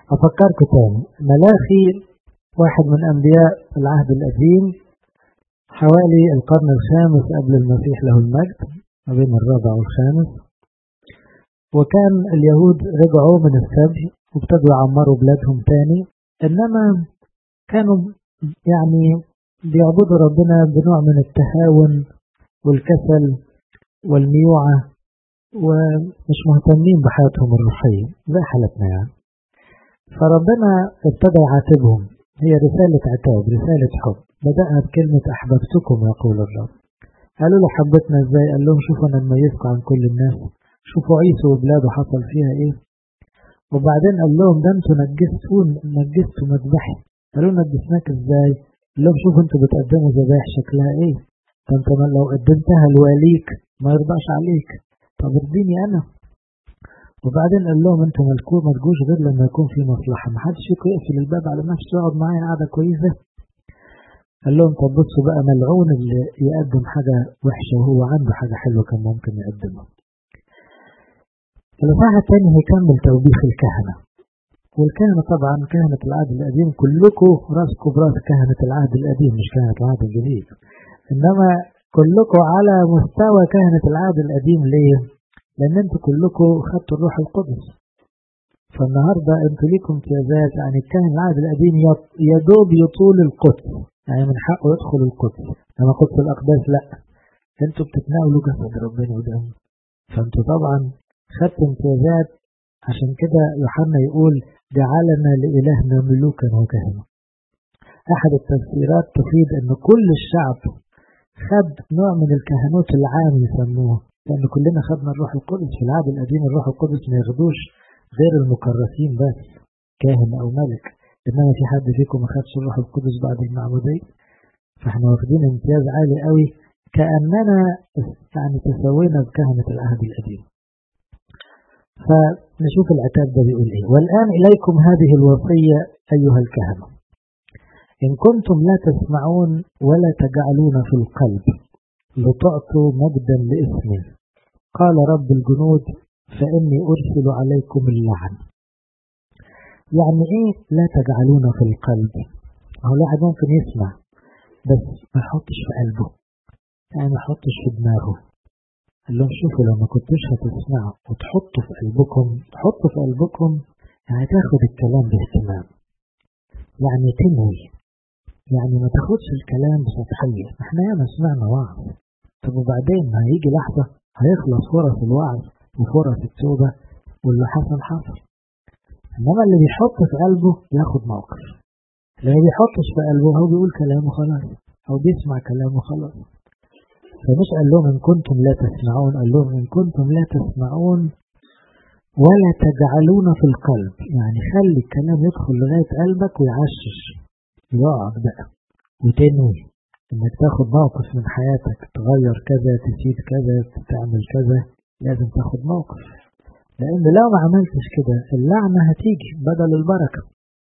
أفكركم تاني ملاخي واحد من أنبياء العهد القديم حوالي القرن الخامس قبل المسيح له المجد ما بين الرابع والخامس وكان اليهود رجعوا من السبي وابتدوا يعمروا بلادهم تاني إنما كانوا يعني بيعبدوا ربنا بنوع من التهاون والكسل والميوعة ومش مهتمين بحياتهم الروحية زي حالتنا يعني فربنا ابتدى يعاتبهم هي رسالة عتاب رسالة حب بدأها بكلمة أحببتكم يقول الرب قالوا له حبتنا ازاي قال لهم شوفوا انا مميزكم عن كل الناس شوفوا عيسو وبلاده حصل فيها ايه وبعدين قال لهم ده انتوا نجستون نجستوا مذبحي قالوا نجسناك ازاي قال لهم شوفوا انتوا بتقدموا ذبائح شكلها ايه ده انت لو قدمتها لواليك ما يرضاش عليك طب ارضيني انا وبعدين قال لهم انتوا مالكوا ما تجوش غير لما يكون في مصلحه ما حدش فيكم يقفل الباب على نفسه يقعد معايا قعده كويسه قال لهم طب بصوا بقى ملعون اللي يقدم حاجه وحشه وهو عنده حاجه حلوه كان ممكن يقدمها الإصحاح الثاني هيكمل توبيخ الكهنة والكهنة طبعا كهنة العهد القديم كلكم راسكم براس كهنة العهد القديم مش كهنة العهد الجديد إنما كلكم على مستوى كهنة العهد القديم ليه؟ لأن أنتوا كلكم خدتوا الروح القدس فالنهاردة أنتوا ليكم امتيازات يعني الكاهن العهد القديم يدوب يطول القدس يعني من حقه يدخل القدس أما قدس الأقداس لأ أنتوا بتتناولوا جسد ربنا ودمه فأنتوا طبعا خدتوا امتيازات عشان كده يوحنا يقول جعلنا لإلهنا ملوكا وكهنة أحد التفسيرات تفيد أن كل الشعب خد نوع من الكهنوت العام يسموه لأن كلنا خدنا الروح القدس في العهد القديم الروح القدس ما ياخدوش غير المكرسين بس كاهن أو ملك إنما في حد فيكم ما خدش الروح القدس بعد المعمودية فاحنا واخدين امتياز عالي قوي كأننا يعني تسوينا بكهنة العهد القديم فنشوف العتاب ده بيقول ايه والآن إليكم هذه الوصية أيها الكهنة إن كنتم لا تسمعون ولا تجعلون في القلب لتعطوا مجدا لاسمي قال رب الجنود فإني أرسل عليكم اللعن يعني إيه لا تجعلون في القلب هو الواحد ممكن يسمع بس ما يحطش في قلبه يعني ما يحطش في دماغه قال لهم شوفوا لو ما كنتوش هتسمعوا وتحطوا في قلبكم تحطوا في قلبكم يعني تاخد الكلام باهتمام يعني تنوي يعني ما تاخدش الكلام بسطحية احنا ياما سمعنا وعظ طب وبعدين ما هيجي لحظة هيخلص فرص الوعظ وفرص التوبة واللي حصل حصل انما اللي بيحط في قلبه ياخد موقف اللي ما بيحطش في قلبه هو بيقول كلامه خلاص او بيسمع كلامه خلاص فمش قال لهم إن كنتم لا تسمعون قال لهم إن كنتم لا تسمعون ولا تجعلون في القلب يعني خلي الكلام يدخل لغاية قلبك ويعشش يقعد بقى وتنوي انك تاخد موقف من حياتك تغير كذا تسيب كذا تعمل كذا لازم تاخد موقف لان لو ما عملتش كده اللعنة هتيجي بدل البركة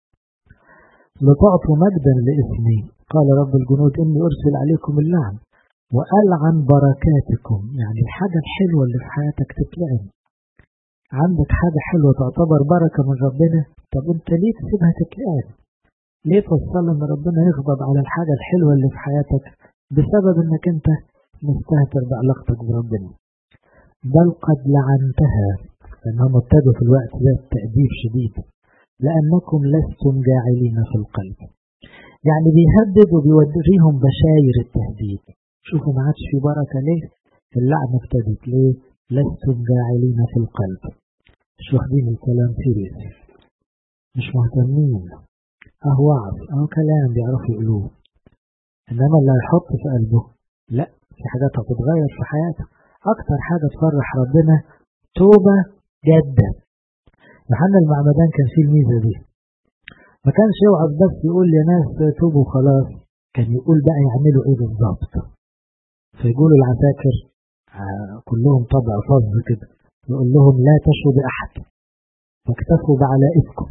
لتعطوا مجدا لاسمي قال رب الجنود اني ارسل عليكم اللعن وألعن بركاتكم يعني الحاجة الحلوة اللي في حياتك تتلعن عندك حاجة حلوة تعتبر بركة من ربنا طب انت ليه تسيبها تتلعن ليه توصل ان ربنا يغضب على الحاجة الحلوة اللي في حياتك بسبب انك انت مستهتر بعلاقتك بربنا بل قد لعنتها لانهم ابتدوا في الوقت ده تأديب شديد لأنكم لستم جاعلين في القلب يعني بيهدد وبيوريهم بشاير التهديد شوفوا ما عادش في بركة ليه اللعنة ابتدت ليه لستم جاعلين في القلب مش واخدين الكلام سيريس مش مهتمين اهو وعظ اهو كلام بيعرفوا يقولوه انما اللي هيحط في قلبه لا في حاجات هتتغير في حياته اكتر حاجة تفرح ربنا توبة جادة يوحنا المعمدان كان فيه الميزة دي ما كانش يوعظ بس يقول يا ناس توبوا خلاص كان يقول بقى يعملوا ايه بالظبط فيقولوا العساكر كلهم طبع فظ كده يقول لهم لا تشوا بأحد فاكتفوا بعلائفكم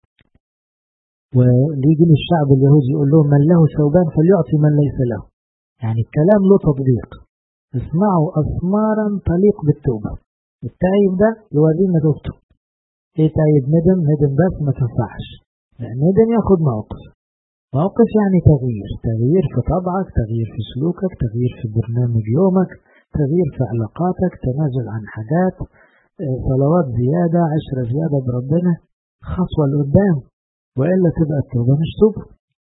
ويجي للشعب اليهودي يقول لهم من له ثوبان فليعطي من ليس له يعني الكلام له تطبيق اسمعوا أسمارا تليق بالتوبة التايب ده يورينا توبته ايه طيب ندم ندم بس ما تنفعش لان ندم ياخد موقف موقف يعني تغيير تغيير في طبعك تغيير في سلوكك تغيير في برنامج يومك تغيير في علاقاتك تنازل عن حاجات صلوات زيادة عشرة زيادة بربنا خطوة لقدام وإلا تبقى التوبة مش توبة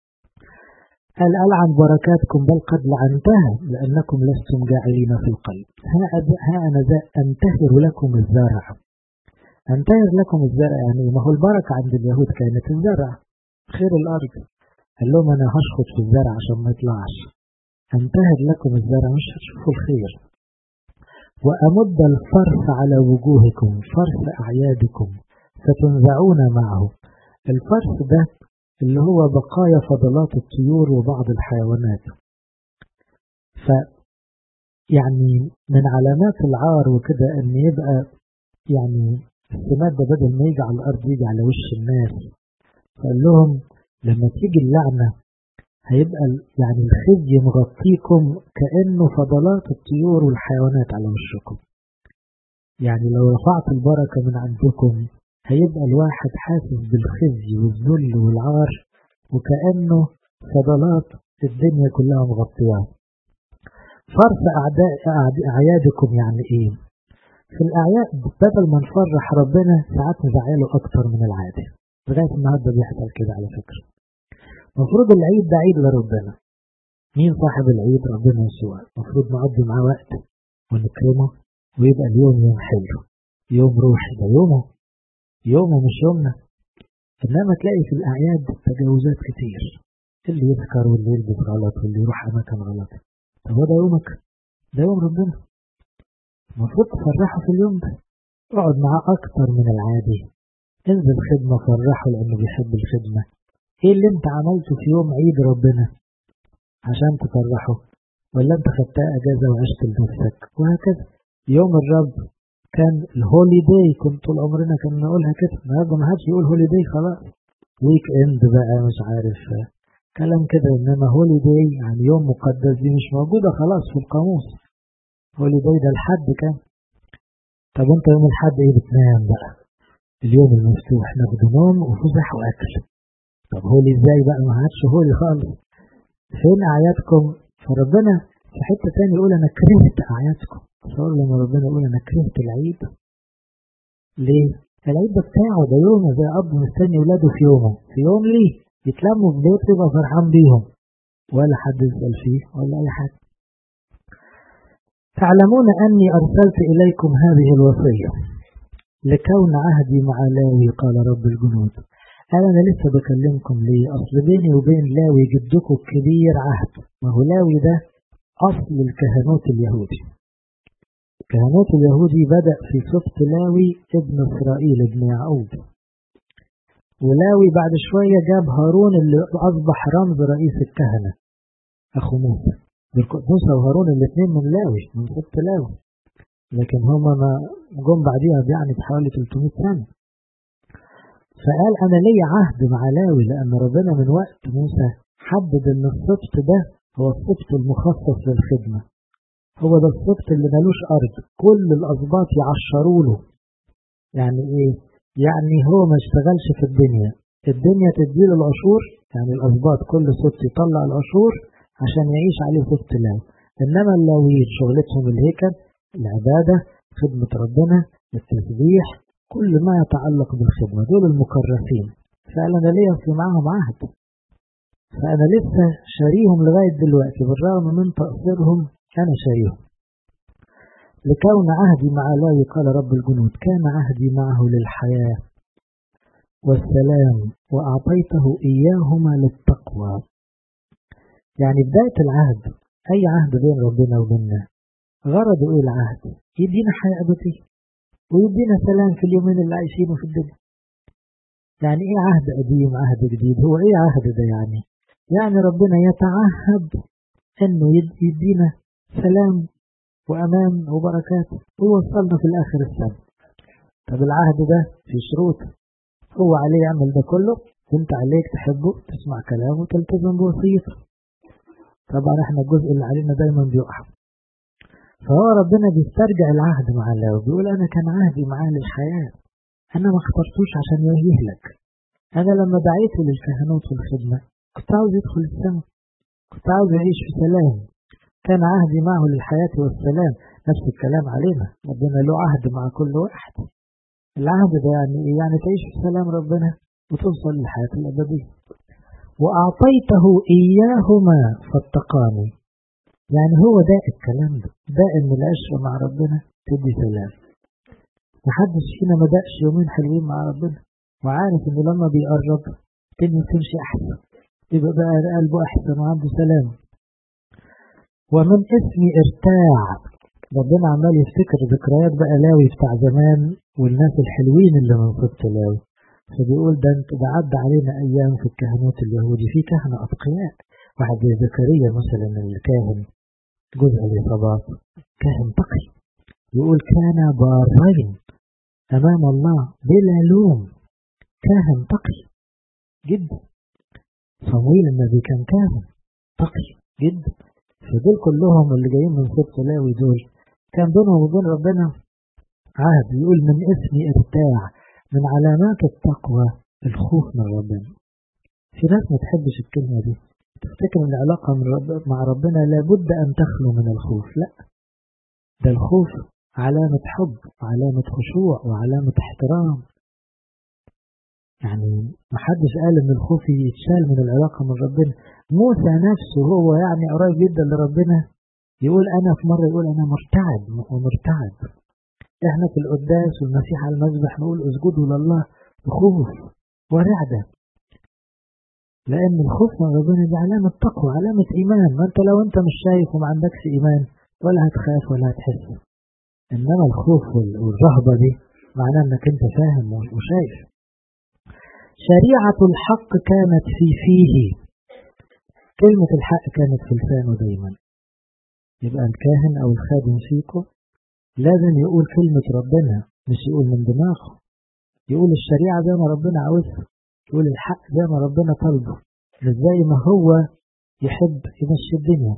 قال ألعن بركاتكم بل قد لعنتها لأنكم لستم جاعلين في القلب ها أنا ذا أنتهر لكم الزرع أنتهر لكم الزرع يعني ما هو البركة عند اليهود كانت الزرع خير الأرض قال لهم أنا هشخط في الزرع عشان ما يطلعش أنتهر لكم الزرع مش هتشوفوا الخير وأمد الفرس على وجوهكم فرس أعيادكم فتنزعون معه الفرس ده اللي هو بقايا فضلات الطيور وبعض الحيوانات ف يعني من علامات العار وكده ان يبقى يعني السماد ده بدل ما يجي على الارض يجي على وش الناس فقال لهم لما تيجي اللعنه هيبقى يعني الخزي مغطيكم كأنه فضلات الطيور والحيوانات على وشكم يعني لو رفعت البركة من عندكم هيبقى الواحد حاسس بالخزي والذل والعار وكأنه فضلات الدنيا كلها مغطياه فرس أعداء أعيادكم يعني إيه؟ في الأعياد بدل ما نفرح ربنا ساعات نزعله أكتر من العادة لغاية النهاردة بيحصل كده على فكرة المفروض العيد ده عيد لربنا مين صاحب العيد ربنا يسوع المفروض نقضي معاه وقت ونكرمه ويبقى اليوم يوم حلو يوم روحي ده يومه يومه مش يومنا إنما تلاقي في الأعياد تجاوزات كتير اللي يذكر واللي يلبس غلط واللي يروح أماكن غلط طب هو ده يومك ده يوم ربنا المفروض تفرحه في اليوم ده اقعد معاه أكتر من العادي انزل خدمة فرحه لأنه بيحب الخدمة ايه اللي انت عملته في يوم عيد ربنا عشان تفرحه ولا انت خدتها اجازة وعشت لنفسك وهكذا يوم الرب كان الهولي داي كنت طول عمرنا كنا نقولها كده النهارده ما حدش يقول هولي داي خلاص ويك اند بقى مش عارف كلام كده انما هولي داي يعني يوم مقدس دي مش موجودة خلاص في القاموس هولي داي ده الحد كان طب انت يوم الحد ايه بتنام بقى اليوم المفتوح ناخد نوم وفسح واكل طب هولي ازاي بقى ما عادش هولي خالص فين اعيادكم فربنا في حتة تاني يقول انا كرهت اعيادكم تصور لما ربنا يقول انا كرهت العيد ليه العيد ده بتاعه ده يومه زي اب مستني ولاده في يومه في يوم ليه يتلموا في بيته يبقى فرحان بيهم ولا حد يسأل فيه ولا اي حاجة تعلمون اني ارسلت اليكم هذه الوصية لكون عهدي مع لاوي قال رب الجنود قال أنا لسه بكلمكم ليه أصل بيني وبين لاوي جدكم الكبير عهد ما هو لاوي ده أصل الكهنوت اليهودي الكهنوت اليهودي بدأ في سبط لاوي ابن إسرائيل ابن يعقوب ولاوي بعد شوية جاب هارون اللي أصبح رمز رئيس الكهنة أخو موسى موسى وهارون الاثنين من لاوي من سبط لاوي لكن هما ما جم بعديها يعني بحوالي 300 سنة فقال أنا لي عهد مع لاوي لأن ربنا من وقت موسى حدد إن السبط ده هو السبط المخصص للخدمة هو ده السبط اللي ملوش أرض كل الأسباط يعشروا له يعني إيه؟ يعني هو ما اشتغلش في الدنيا الدنيا تديله العشور يعني الأسباط كل سبط يطلع العشور عشان يعيش عليه سبط لاوي إنما اللاويين شغلتهم الهيكل العبادة خدمة ربنا التسبيح كل ما يتعلق بالخدمة دول المكرسين فأنا ليا في معاهم عهد فأنا لسه شاريهم لغاية دلوقتي بالرغم من تقصيرهم أنا شاريهم لكون عهدي مع لاوي قال رب الجنود كان عهدي معه للحياة والسلام وأعطيته إياهما للتقوى يعني بداية العهد أي عهد بين ربنا وبيننا غرضه إيه العهد يدينا حياة أبدية ويدينا سلام في اليومين اللي عايشينه في الدنيا يعني ايه عهد قديم عهد جديد هو ايه عهد ده يعني يعني ربنا يتعهد انه يدينا سلام وامان وبركات ويوصلنا في الاخر السنة طب العهد ده في شروط هو عليه يعمل ده كله وانت عليك تحبه تسمع كلامه وتلتزم بوصيته طبعا احنا الجزء اللي علينا دايما بيقع فهو ربنا بيسترجع العهد مع الله وبيقول أنا كان عهدي معاه للحياة أنا ما اخترتوش عشان يهلك أنا لما دعيته للكهنوت والخدمة كنت عاوز يدخل السماء كنت عاوز يعيش في سلام كان عهدي معه للحياة والسلام نفس الكلام علينا ربنا له عهد مع كل واحد العهد ده يعني إيه؟ يعني تعيش في سلام ربنا وتوصل للحياة الأبدية وأعطيته إياهما فاتقاني يعني هو ده الكلام ده ده إن العشرة مع ربنا تدي سلام محدش فينا ما دقش يومين حلوين مع ربنا وعارف إنه لما بيقرب الدنيا تمشي أحسن يبقى بقى قلبه أحسن وعنده سلام ومن اسمي ارتاع ربنا عمال يفتكر ذكريات بقى لاوي بتاع زمان والناس الحلوين اللي من صدق لاوي فبيقول ده انت ده عدى علينا ايام في الكهنوت اليهودي في كهنة اتقياء واحد زي زكريا مثلا الكاهن جزء اليصابات كاهن تقي يقول كان بارين امام الله بلا لوم كاهن تقي جدا صمويل النبي كان كاهن تقي جدا فدول كلهم اللي جايين من صدق لاوي دول كان بينهم وبين ربنا عهد يقول من اسمي ارتاع من علامات التقوى الخوف من ربنا في ناس ما تحبش الكلمة دي تفتكر ان العلاقة من رب مع ربنا لابد ان تخلو من الخوف لا ده الخوف علامة حب وعلامة خشوع وعلامة احترام يعني ما حدش قال ان الخوف يتشال من العلاقة من ربنا موسى نفسه هو يعني قريب جدا لربنا يقول انا في مرة يقول انا مرتعد ومرتعد احنا في القداس والمسيح على المذبح نقول اسجدوا لله بخوف ورعدة لان الخوف من ربنا دي علامة تقوى علامة ايمان ما انت لو انت مش شايف وما عندكش ايمان ولا هتخاف ولا هتحس انما الخوف والرهبة دي معناه انك انت فاهم وشايف شريعة الحق كانت في فيه كلمة الحق كانت في لسانه دايما يبقى الكاهن أو الخادم فيكم لازم يقول كلمة ربنا مش يقول من دماغه يقول الشريعة زي ما ربنا عاوزها يقول الحق زي ما ربنا طلبه مش زي ما هو يحب يمشي الدنيا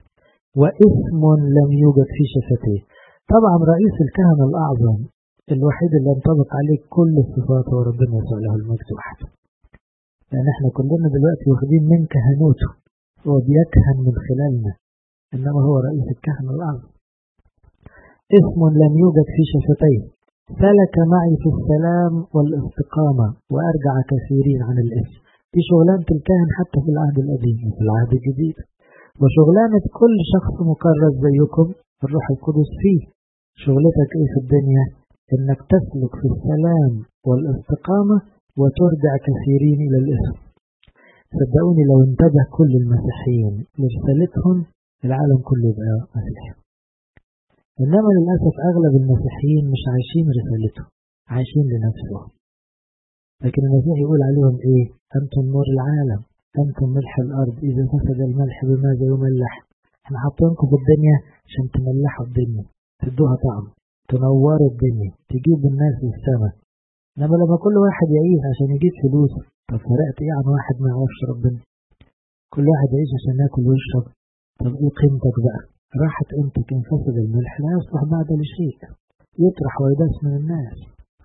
واسم لم يوجد في شفتيه طبعا رئيس الكهنة الأعظم الوحيد اللي ينطبق عليه كل الصفات هو ربنا يسوع له المجد وحده لأن احنا كلنا دلوقتي واخدين من كهنوته هو بيكهن من خلالنا إنما هو رئيس الكهنة الأعظم اسم لم يوجد في شفتيه سلك معي في السلام والاستقامة وأرجع كثيرين عن الاسم دي شغلانة الكاهن حتى في العهد القديم وفي العهد الجديد وشغلانة كل شخص مكرس زيكم الروح القدس فيه شغلتك ايه في الدنيا انك تسلك في السلام والاستقامة وترجع كثيرين الى الاسم صدقوني لو انتبه كل المسيحيين لرسالتهم العالم كله يبقى مسيحي إنما للأسف أغلب المسيحيين مش عايشين رسالته عايشين لنفسهم لكن المسيح يقول عليهم إيه أنتم نور العالم أنتم ملح الأرض إذا فسد الملح بماذا يملح احنا حاطينكم في الدنيا عشان تملحوا الدنيا تدوها طعم تنوروا الدنيا تجيبوا الناس للسماء إنما لما كل واحد يعيش عشان يجيب فلوس طب فرقت إيه عن واحد ما يعرفش ربنا كل واحد يعيش عشان ياكل ويشرب طب إيه قيمتك بقى راحت قيمتك إن فسد الملح لا يصلح بعد لشيء يطرح ويداس من الناس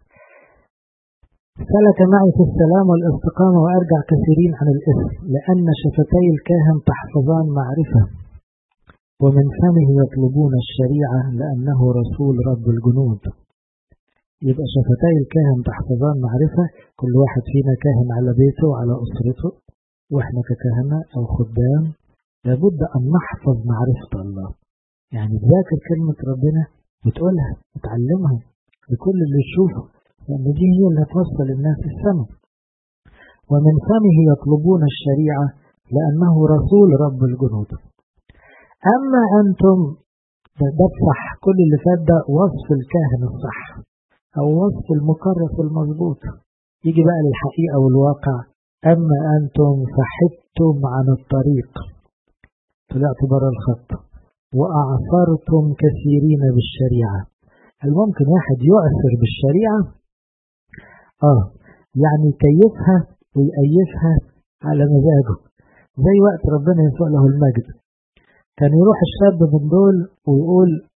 سلك معي في السلام والاستقامة وأرجع كثيرين عن الإثم لأن شفتي الكاهن تحفظان معرفة ومن فمه يطلبون الشريعة لأنه رسول رب الجنود يبقى شفتي الكاهن تحفظان معرفة كل واحد فينا كاهن على بيته وعلى أسرته وإحنا ككهنة أو خدام لابد أن نحفظ معرفة الله يعني تذاكر كلمة ربنا وتقولها وتعلمها لكل اللي يشوفه لأن دي هي اللي توصل الناس السماء ومن فمه يطلبون الشريعة لأنه رسول رب الجنود أما أنتم ده صح كل اللي فات ده وصف الكاهن الصح أو وصف المكرس المظبوط يجي بقى للحقيقة والواقع أما أنتم فحدتم عن الطريق طلعت بره الخط وأعثرتم كثيرين بالشريعة هل ممكن واحد يؤثر بالشريعة؟ آه يعني يكيفها ويأيفها على مزاجه زي وقت ربنا يسوع له المجد كان يروح الشاب من دول ويقول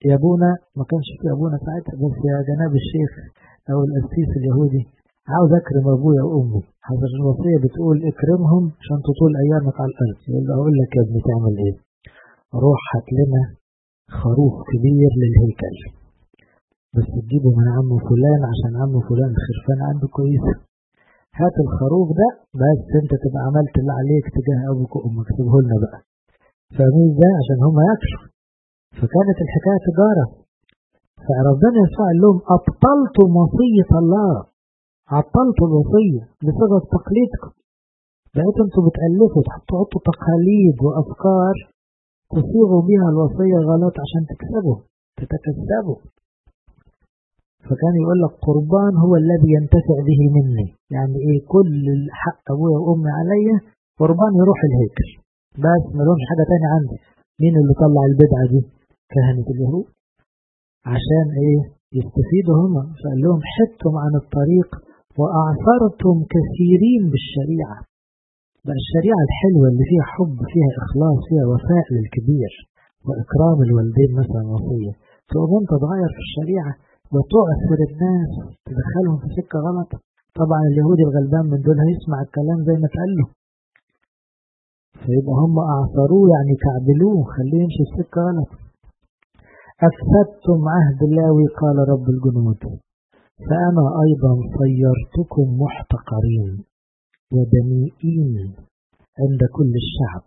يا ابونا ما كانش في ابونا ساعتها بس يا جناب الشيخ او القسيس اليهودي عاوز اكرم ابويا وامي حضر الوصيه بتقول اكرمهم عشان تطول ايامك على الارض يقول له اقول لك يا ابني تعمل ايه روح هات لنا خروف كبير للهيكل بس تجيبه من عم فلان عشان عم فلان الخرفان عنده كويسه هات الخروف ده بس انت تبقى عملت اللي عليك تجاه ابوك وامك سيبه لنا بقى فاهمين ده عشان هم ياكلوا فكانت الحكايه تجاره فربنا يسوع قال لهم ابطلتم وصيه الله عطلتوا الوصيه بسبب تقليدكم بقيتوا انتوا بتالفوا تحطوا تقاليد وافكار تصيغوا بها الوصيه غلط عشان تكسبوا تتكسبوا فكان يقول لك قربان هو الذي ينتفع به مني يعني ايه كل حق ابويا وامي عليا قربان يروح الهيكل بس ما لهمش حاجه تاني عندي مين اللي طلع البدعه دي كهنه اليهود عشان ايه يستفيدوا هم فقال لهم حدتم عن الطريق واعثرتم كثيرين بالشريعه بقى الشريعه الحلوه اللي فيها حب فيها اخلاص فيها وفاء للكبير واكرام الوالدين مثلا وصيه تقوم انت تغير في الشريعه وتؤثر الناس تدخلهم في سكة غلط طبعا اليهودي الغلبان من دول هيسمع الكلام زي ما اتقال له فيبقى هم أعثروه يعني كعبلوه خليه يمشي في سكة غلط أفسدتم عهد اللاوي قال رب الجنود فأنا أيضا صيرتكم محتقرين ودنيئين عند كل الشعب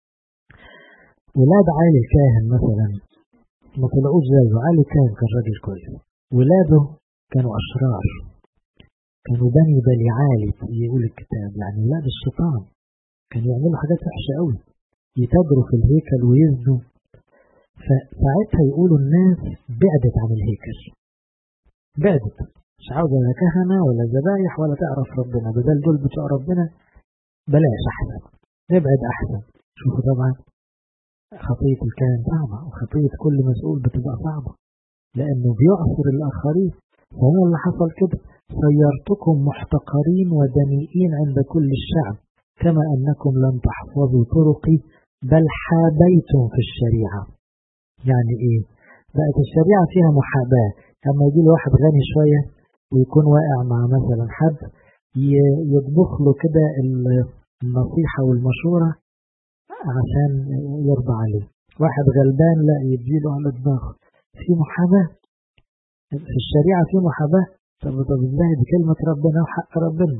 ولاد عالي الكاهن مثلا ما طلعوش زيه علي كاهن كان راجل كويس ولاده كانوا أشرار كانوا بني بليعالي يقول الكتاب يعني ولاد الشيطان كانوا يعملوا حاجات وحشة قوي يتاجروا في الهيكل ويزنوا فساعتها يقولوا الناس بعدت عن الهيكل بعدت مش عاوزة لا كهنة ولا ذبايح ولا تعرف ربنا بدل دول بتوع ربنا بلاش أحسن نبعد أحسن شوفوا طبعا خطية الكاهن صعبة وخطية كل مسؤول بتبقى صعبة لأنه بيعصر الآخرين فهو اللي حصل كده صيرتكم محتقرين ودنيئين عند كل الشعب كما أنكم لم تحفظوا طرقي بل حابيتم في الشريعة يعني إيه؟ بقت الشريعة فيها محاباة لما يجي له واحد غني شوية ويكون واقع مع مثلا حد يطبخ له كده النصيحة والمشورة عشان يرضى عليه واحد غلبان لا يديله على دماغه في محاباة في الشريعة في محاباة طب طب ازاي دي كلمة ربنا وحق ربنا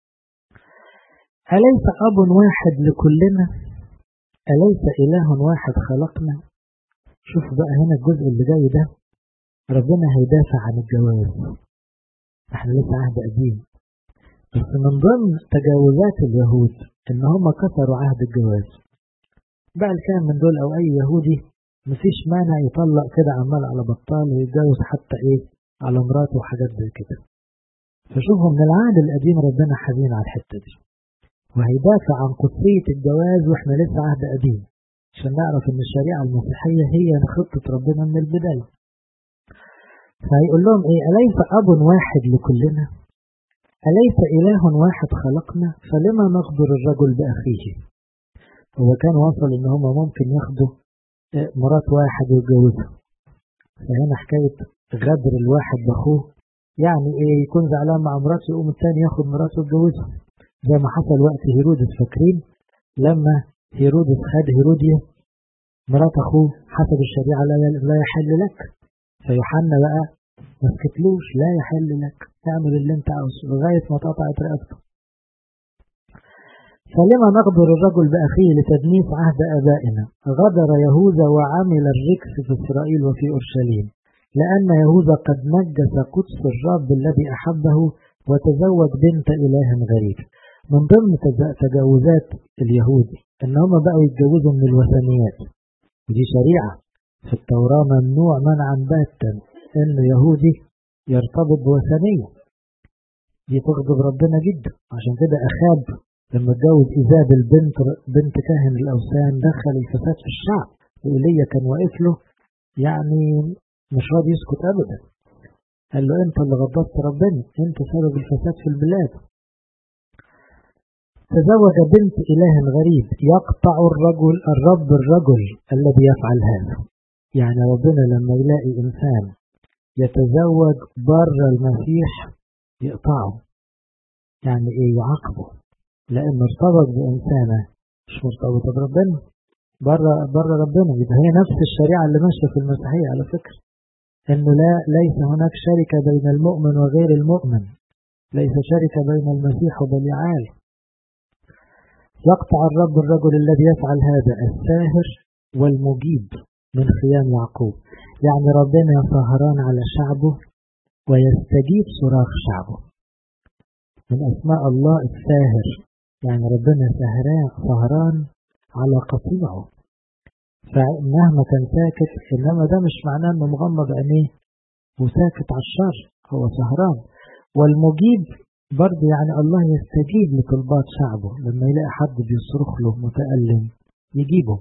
أليس أب واحد لكلنا أليس إله واحد خلقنا شوف بقى هنا الجزء اللي جاي ده ربنا هيدافع عن الجواز احنا لسه عهد قديم بس من ضمن تجاوزات اليهود ان هم كسروا عهد الجواز بقى كان من دول او اي يهودي مفيش مانع يطلق كده عمال على بطال ويتجوز حتى ايه على مراته وحاجات زي كده فشوفوا من العهد القديم ربنا حزين على الحتة دي وهيدافع عن قدسية الجواز واحنا لسه عهد قديم عشان نعرف ان الشريعة المسيحية هي خطة ربنا من البداية فهيقول لهم ايه أليس أب واحد لكلنا أليس إله واحد خلقنا فلما نغدر الرجل بأخيه هو كان وصل ان هم ممكن ياخدوا مرات واحد ويتجوزها فهنا حكاية غدر الواحد بأخوه يعني ايه يكون زعلان مع مراته يقوم التاني ياخد مراته ويتجوزها زي ما حصل وقت هيرودس فاكرين لما هيرودس خد هيروديا مرات اخوه حسب الشريعة لا يحل لك فيوحنا بقى ما سكتلوش لا يحل لك اعمل اللي انت عاوزه لغاية ما تقطعت رقبته فلما نغدر الرجل بأخيه لتدنيس عهد آبائنا غدر يهوذا وعمل الركس في إسرائيل وفي أورشليم لأن يهوذا قد نجس قدس الرب الذي أحبه وتزوج بنت إله غريب من ضمن تجاوزات اليهود إن هم بقوا يتجوزوا من الوثنيات ودي شريعة في التوراة ممنوع منعا باتا إن يهودي يرتبط بوثنية دي تغضب ربنا جدا عشان كده أخاب لما اتجوز إيزابل بنت بنت كاهن الأوثان دخل الفساد في الشعب وإيليا كان واقف له يعني مش راضي يسكت أبدا قال له أنت اللي غضبت ربنا أنت سبب الفساد في البلاد تزوج بنت إله غريب يقطع الرجل الرب الرجل الذي يفعل هذا يعني ربنا لما يلاقي إنسان يتزوج بره المسيح يقطعه يعني إيه يعاقبه لأنه ارتبط بإنسانة مش مرتبطة بربنا بره بره ربنا يبقى هي نفس الشريعة اللي ماشية في المسيحية على فكرة إنه لا ليس هناك شركة بين المؤمن وغير المؤمن ليس شركة بين المسيح وبليعال يقطع الرب الرجل الذي يفعل هذا الساهر والمجيب من خيام يعقوب يعني ربنا سهران على شعبه ويستجيب صراخ شعبه من أسماء الله الساهر يعني ربنا سهران سهران على قطيعه فمهما كان ساكت إنما ده مش معناه إنه مغمض عينيه وساكت على الشر هو سهران والمجيب برضه يعني الله يستجيب لطلبات شعبه لما يلاقي حد بيصرخ له متألم يجيبه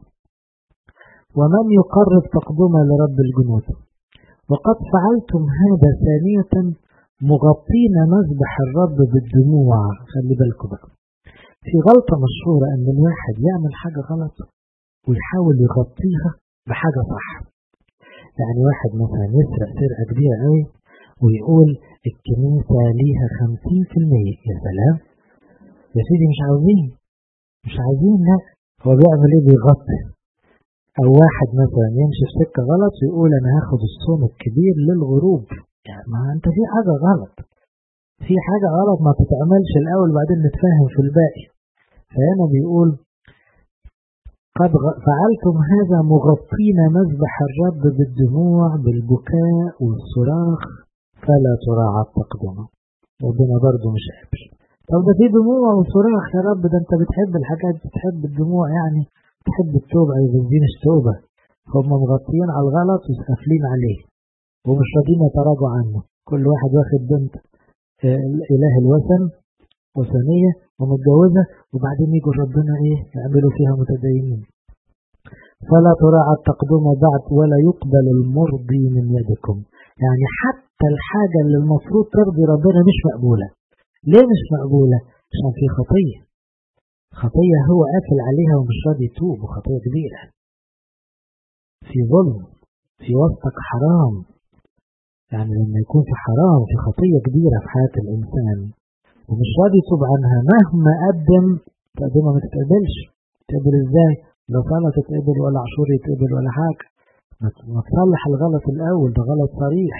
ومن يقرب تقدمه لرب الجنود وقد فعلتم هذا ثانية مغطين مذبح الرب بالدموع خلي بالكم بقى في غلطة مشهورة أن الواحد يعمل حاجة غلط ويحاول يغطيها بحاجة صح يعني واحد مثلا يسرق سرقة كبيرة قوي ويقول الكنيسة ليها خمسين في المية يا سلام يا سيدي مش عاوزين مش عايزين لا هو بيعمل ايه بيغطي او واحد مثلا يمشي في سكة غلط ويقول انا هاخد الصوم الكبير للغروب يعني ما انت في حاجة غلط في حاجة غلط ما تتعملش الاول بعدين نتفاهم في الباقي فهنا بيقول قد فعلتم هذا مغطين مذبح الرب بالدموع بالبكاء والصراخ فلا تراعى التقدمة ربنا برضه مش قابل طب ده في دموع وصراخ يا رب ده انت بتحب الحاجات بتحب الدموع يعني تحب التوبة عايزين التوبة هم مغطيين على الغلط وقافلين عليه ومش راضيين يتراجعوا عنه كل واحد واخد بنت إله الوثن وثنية ومتجوزة وبعدين يجوا ربنا ايه يعملوا فيها متدينين فلا تراعى التقدمة بعد ولا يقبل المرضي من يدكم يعني حتى الحاجة اللي المفروض ترضي ربنا مش مقبولة ليه مش مقبولة عشان في خطية خطية هو قافل عليها ومش راضي يتوب وخطية كبيرة في ظلم في وسطك حرام يعني لما يكون في حرام في خطية كبيرة في حياة الإنسان ومش راضي يتوب عنها مهما قدم تقدمها ما تتقبلش تقبل ازاي لا صلاة تتقبل ولا عشور يتقبل ولا حاجة ما تصلح الغلط الأول ده غلط صريح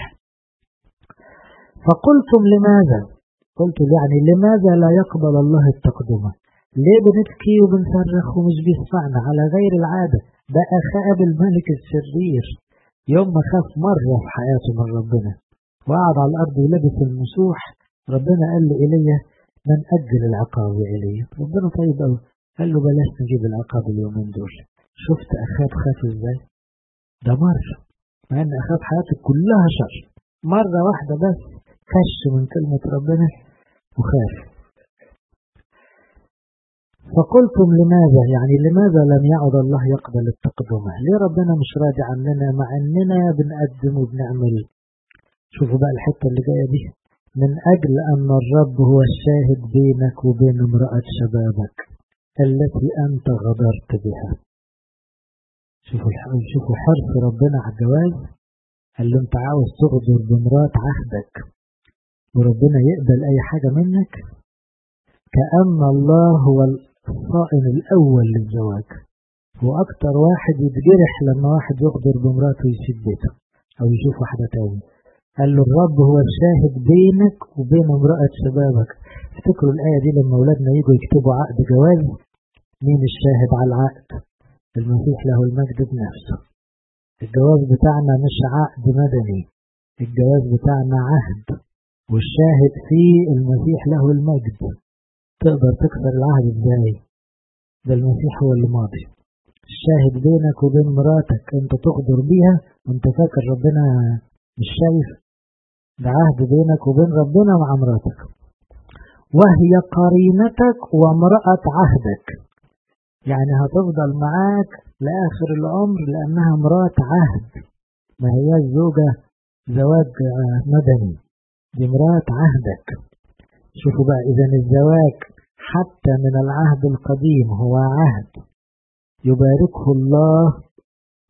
فقلتم لماذا قلت يعني لماذا لا يقبل الله التقدمة ليه بنبكي وبنصرخ ومش بيسمعنا على غير العادة ده أخاب الملك الشرير يوم ما خاف مرة في حياته من ربنا وقعد على الأرض ولبس المسوح ربنا قال لإيليا من أجل العقاب يا إيليا ربنا طيب أوي قال له بلاش نجيب العقاب اليومين دول شفت أخاب خاف إزاي ده مرة مع أن أخاب حياته كلها شر مرة واحدة بس كش من كلمة ربنا وخاف فقلتم لماذا يعني لماذا لم يعد الله يقبل التقدمة ليه ربنا مش راضي عننا مع أننا بنقدم وبنعمل شوفوا بقى الحتة اللي جاية دي من أجل أن الرب هو الشاهد بينك وبين امرأة شبابك التي أنت غدرت بها شوفوا شوفوا حرص ربنا على الجواز قال له أنت عاوز تغدر بمرات عهدك وربنا يقبل أي حاجة منك كأن الله هو الصائم الأول للزواج هو أكتر واحد يتجرح لما واحد يغدر بمراته ويسيب بيته أو يشوف واحدة تاني قال له الرب هو الشاهد بينك وبين امرأة شبابك افتكروا الآية دي لما أولادنا يجوا يكتبوا عقد جواز مين الشاهد على العقد المسيح له المجد بنفسه الجواز بتاعنا مش عقد مدني الجواز بتاعنا عهد والشاهد فيه المسيح له المجد تقدر تكسر العهد ازاي ده المسيح هو اللي ماضي الشاهد بينك وبين مراتك انت تغدر بيها وانت فاكر ربنا مش شايف ده عهد بينك وبين ربنا مع مراتك وهي قرينتك وامرأة عهدك يعني هتفضل معاك لآخر العمر لأنها مرات عهد ما هي الزوجة زواج مدني دي مرات عهدك شوفوا بقى إذا الزواج حتى من العهد القديم هو عهد يباركه الله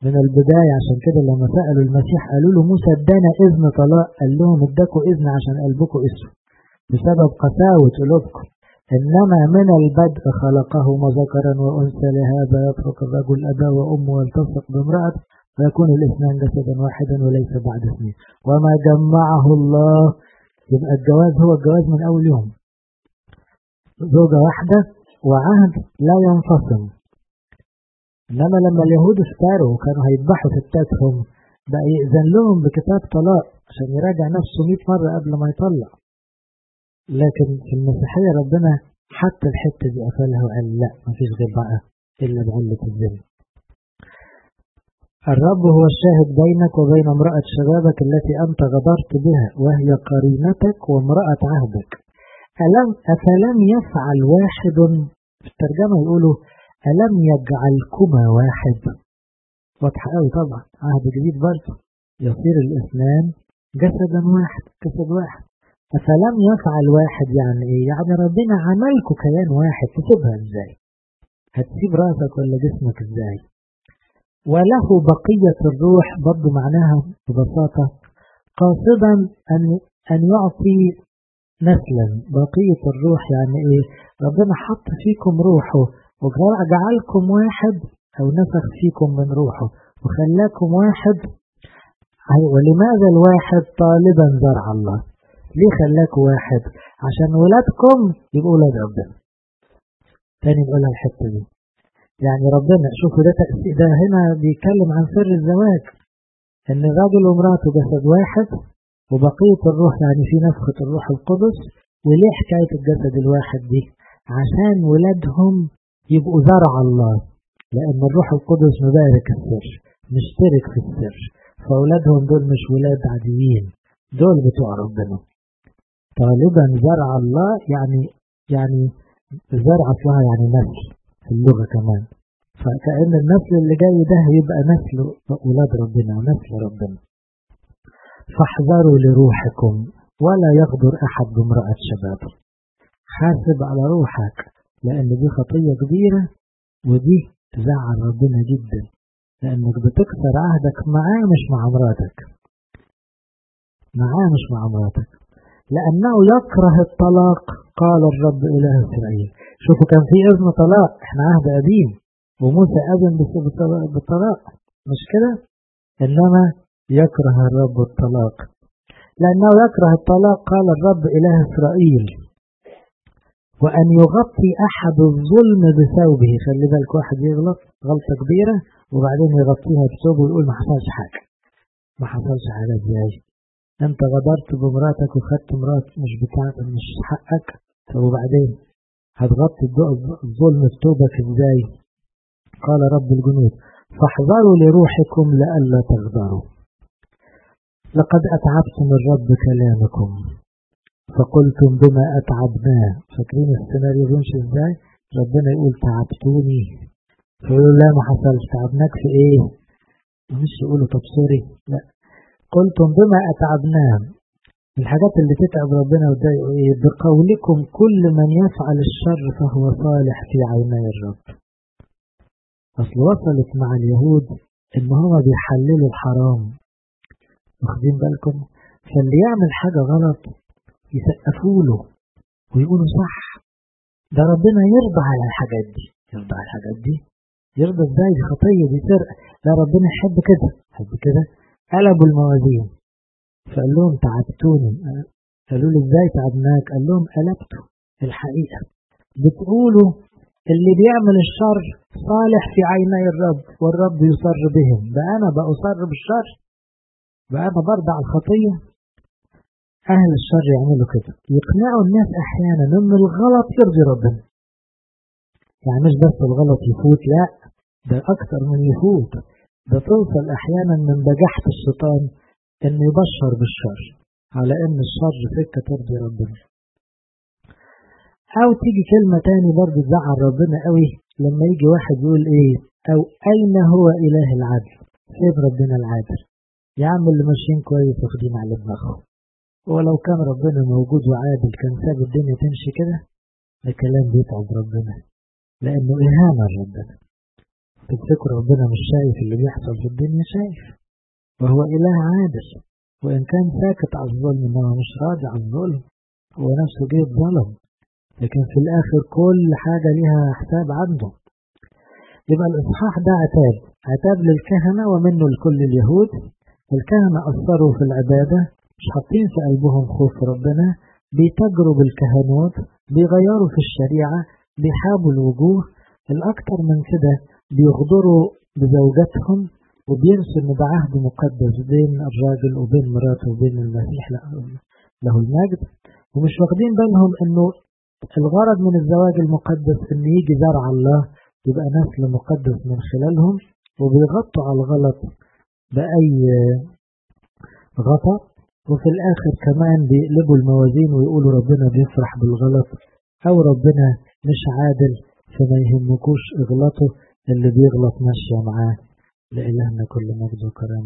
من البداية عشان كده لما سألوا المسيح قالوا له موسى ادانا إذن طلاق قال لهم اداكوا إذن عشان قلبكم اسود بسبب قساوة قلوبكم إنما من البدء خلقهما ذكرا وأنثى لهذا يترك الرجل أباه وأمه والتصق بامرأته فيكون الاثنان جسدا واحدا وليس بعد اثنين وما جمعه الله يبقى الجواز هو الجواز من أول يوم زوجة واحدة وعهد لا ينفصل إنما لما اليهود افتروا وكانوا هيذبحوا ستاتهم بقى يأذن لهم بكتاب طلاق عشان يراجع نفسه 100 مرة قبل ما يطلع لكن في المسيحية ربنا حتى الحتة دي قفلها وقال لا مفيش غير بقى إلا بعلة الذنب الرب هو الشاهد بينك وبين امرأة شبابك التي أنت غدرت بها وهي قرينتك وامرأة عهدك ألم أفلم يفعل واحد في الترجمة يقولوا ألم يجعلكما واحد واضحة قوي طبعا عهد جديد برضه يصير الاثنان جسدا واحد جسد واحد أفلم يفعل واحد يعني إيه؟ يعني ربنا عملكوا كيان واحد تسيبها إزاي؟ هتسيب راسك ولا جسمك إزاي؟ وله بقية الروح برضه معناها ببساطة قاصدا أن أن يعطي نسلا بقية الروح يعني إيه؟ ربنا حط فيكم روحه وجعلكم واحد أو نفخ فيكم من روحه وخلاكم واحد ولماذا الواحد طالبا زرع الله ليه خلاك واحد عشان ولادكم يبقوا ولاد ربنا تاني نقولها الحتة دي يعني ربنا شوفوا ده تأثير ده هنا بيتكلم عن سر الزواج ان الراجل ومراته جسد واحد وبقية الروح يعني في نفخة الروح القدس وليه حكاية الجسد الواحد دي عشان ولادهم يبقوا زرع الله لأن الروح القدس مبارك السر مشترك في السر فأولادهم دول مش ولاد عاديين دول بتوع ربنا طالبا زرع الله يعني يعني زرع أصلها يعني نسل في اللغة كمان فكأن النسل اللي جاي ده يبقى نسل أولاد ربنا ونسل ربنا فاحذروا لروحكم ولا يغدر أحد بامرأة شبابه حاسب على روحك لأن دي خطية كبيرة ودي تزعل ربنا جدا لأنك بتكسر عهدك معاه مش مع مراتك معاه مش مع مراتك لأنه يكره الطلاق قال الرب إله إسرائيل شوفوا كان في إذن طلاق احنا عهد قديم وموسى أذن بالطلاق مش كده إنما يكره الرب الطلاق لأنه يكره الطلاق قال الرب إله إسرائيل وأن يغطي أحد الظلم بثوبه خلي بالك واحد يغلط غلطة كبيرة وبعدين يغطيها بثوبه ويقول ما حصلش حاجة ما حصلش حاجة ازاي انت غدرت بمراتك وخدت مرات مش بتاعتك مش حقك طب وبعدين هتغطي الظلم بثوبك ازاي قال رب الجنود فاحذروا لروحكم لئلا تغدروا لقد أتعبتم الرب كلامكم فقلتم بما أتعبناه فاكرين السيناريو بيمشي ازاي ربنا يقول تعبتوني فيقولوا لا ما حصلش تعبناك في ايه مش يقولوا طب سوري لا قلتم بما أتعبناه الحاجات اللي تتعب ربنا وتضايقه ايه بقولكم كل من يفعل الشر فهو صالح في عيني الرب اصل وصلت مع اليهود ان هما بيحللوا الحرام واخدين بالكم فاللي يعمل حاجة غلط يسقفوا له ويقولوا صح ده ربنا يرضى على الحاجات دي يرضى على الحاجات دي يرضى ازاي دي خطية دي سرقة لا ربنا يحب كده يحب كده قلبوا الموازين فقال لهم تعبتوني قالوا له ازاي تعبناك قال لهم قلبته الحقيقة بتقولوا اللي بيعمل الشر صالح في عيني الرب والرب يصر بهم بقى أنا بأصر بالشر بقى أنا برضى على الخطية أهل الشر يعملوا كده يقنعوا الناس أحيانا إن الغلط يرضي ربنا يعني مش بس الغلط يفوت لا ده أكتر من يفوت ده توصل أحيانا من بجاحة الشيطان إنه يبشر بالشر على إن الشر سكة ترضي ربنا أو تيجي كلمة تاني برضه تزعل ربنا قوي لما يجي واحد يقول إيه أو أين هو إله العدل فين ربنا العادل يا عم اللي ماشيين كويس واخدين على دماغهم ولو كان ربنا موجود وعادل كان ساب الدنيا تمشي كده ده كلام بيتعب ربنا لأنه إهانة لربنا تفتكر ربنا مش شايف اللي بيحصل في الدنيا شايف وهو إله عادل وإن كان ساكت على الظلم إنما مش راضي على الظلم هو نفسه جه اتظلم لكن في الآخر كل حاجة ليها حساب عنده يبقى الإصحاح ده عتاب عتاب للكهنة ومنه لكل اليهود الكهنة أثروا في العبادة مش حاطين في قلبهم خوف ربنا بيتجروا بالكهنوت بيغيروا في الشريعة بيحابوا الوجوه الأكثر من كده بيغدروا بزوجاتهم وبينسوا إن ده عهد مقدس بين الراجل وبين مراته وبين المسيح له المجد ومش واخدين بالهم إنه الغرض من الزواج المقدس إن يجي زرع الله يبقى نسل مقدس من خلالهم وبيغطوا على الغلط بأي غطا وفي الآخر كمان بيقلبوا الموازين ويقولوا ربنا بيفرح بالغلط أو ربنا مش عادل فما يهمكوش اغلطوا اللي بيغلط ماشية معاه لإلهنا كل مجد وكرامة